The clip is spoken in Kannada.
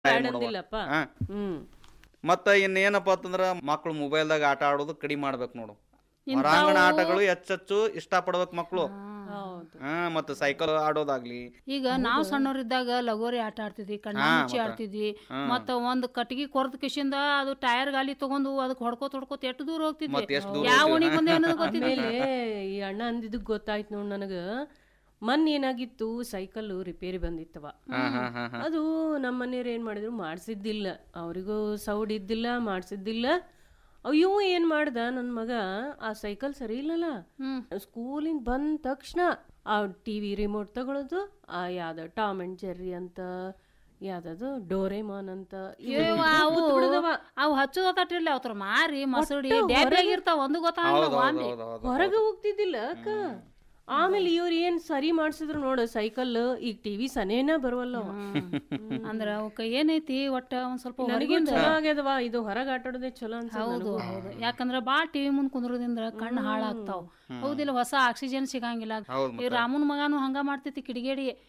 ಆಡಂದಿಲ್ಲಪ್ಪ ಹಾ ಹ್ಮ್ ಮತ್ತ ಇನ್ನೇನಪ್ಪ ಅಂತಂದ್ರ ಮಕ್ಳು ಮೊಬೈಲ್ದಾಗ ಆಟ ಆಡೋದು ಕಡಿಮೆ ಮಾಡ್ಬೇಕು ನೋಡು ಹೊರಾಂಗಣ ಆಟಗಳು ಹೆಚ್ಚೆಚ್ಚು ಇಷ್ಟಪಡ್ಬೇಕು ಮಕ್ಳು ಹೌದು ಹಾ ಮತ್ತ ಸೈಕಲ್ ಆಡೋದಾಗ್ಲಿ ಈಗ ನಾವ್ ಸಣ್ಣವ್ರಿದ್ದಾಗ ಲಗೋರಿ ಆಟ ಆಡ್ತಿದ್ವಿ ಕಣ್ಣಾಮುಚ್ಚಿ ಆಡ್ತಿದ್ವಿ ಮತ್ತ ಒಂದ್ ಕಟ್ಟಿಗೆ ಕೊರ್ದ ಕಿಶಿಂದ ಅದು ಟೈರ್ ಗಾಲಿ ತಗೊಂಡು ಅದಕ್ಕೆ ಹೊಡ್ಕೋತ ಹೊಡ್ಕೋತ ಎಷ್ಟು ದೂರ ಹೋಗ್ತಿದ್ವಿ ಮತ್ತ್ ಎಷ್ಟ್ ದೂರ ಯಾವ ಓಣಿ ಬಂದೆ ಅನ್ನೋದು ಗೊತ್ತಿದ್ದಿಲ್ಲ ಆಮೇಲೆ ಈ ಅಣ್ಣ ಅಂದಿದ್ದು ಗೊತ್ತಾಯ್ತು ನೋಡ್ ನನಗ ಮೊನ್ನೆ ಏನಾಗಿತ್ತು ಸೈಕಲ್ ರಿಪೇರಿ ಬಂದಿತ್ತವ ಹಾ ಹಾ ಹಾ ಹಾ ಅದು ನಮ್ಮ ಮನೆಯವ್ರು ಏನ್ ಮಾಡಿದ್ರು ಮಾಡ್ಸಿದ್ದಿಲ್ಲ ಅವರಿಗೂ ಸೌಡ್ ಇದ್ದಿಲ್ಲ ಮಾಡ್ಸಿದ್ದಿಲ್ಲ ಅಯ್ಯೋ ಏನ್ ಮಾಡ್ದ ನನ್ ಮಗ ಆ ಸೈಕಲ್ ಸರಿ ಇಲ್ಲಲ್ಲ ಸ್ಕೂಲಿಂದ ಬಂದ ತಕ್ಷಣ ಆ ಟಿವಿ ರಿಮೋಟ್ ತಗೊಳ್ಳೋದು ಆ ಯಾವ್ದ ಟಾಮ್ ಅಂಡ್ ಜೆರ್ರಿ ಅಂತ ಯಾವ್ದದು ಡೋರೆಮಾನ್ ಅಂತ ಇವು ಅವು ಬಿಡುದವ. ಅವು ಹಚ್ಚೋದ ತಟ್ಟಿರ್ಲಿ ಅವತ್ರ ಮಾರಿ ಮಸಡಿ ಡ್ಯಾಬ್ ಇರ್ತಾವ ಒಂದು ಗೊತ್ತಾಗಲ್ಲ ಹೌದು ವಾಮಿ ಹೌದು ಹೌದು ಹೊರಗೆ ಹೋಗ್ತಿದ್ದಿಲ್ಲ ಅಕ್ಕ ಆಮೇಲೆ ಇವ್ರು ಏನ್ ಸರಿ ಮಾಡ್ಸಿದ್ರು ನೋಡು ಸೈಕಲ್ ಈಗ ಟಿವಿ ಸನೇನ ಬರುವಲ್ಲ ಅವ. ಅಂದ್ರ ಅವಕ್ಕ ಏನೈತಿ ಒಟ್ಟ ಒಂದ್ ಸ್ವಲ್ಪ ನನಗೂ ಹೊರಗಿಂದ ಚಲೋ ಆಗ್ಯದವ ಇದು ಹೊರಗೆ ಆಟಾಡೋದೇ ಚಲೋ ಅನ್ಸಲ್ಲ ಹೌದು ಹೌದು ಯಾಕಂದ್ರ ಬಾಳ್ ಟಿವಿ ಮುಂದ್ ಕುಂದ್ರದಿಂದ ಕಣ್ಣು ಹಾಳಾಗ್ತಾವ ಹೌದಿಲ್ಲ ಹೊಸ ಆಕ್ಸಿಜನ್ ಸಿಗಂಗಿಲ್ಲ ಹೌದು ಈ ರಾಮನ್ ಮಗಾನು ಹಂಗ ಮಾಡ್ತೈತಿ ಕಿಡಿಗೇಡಿ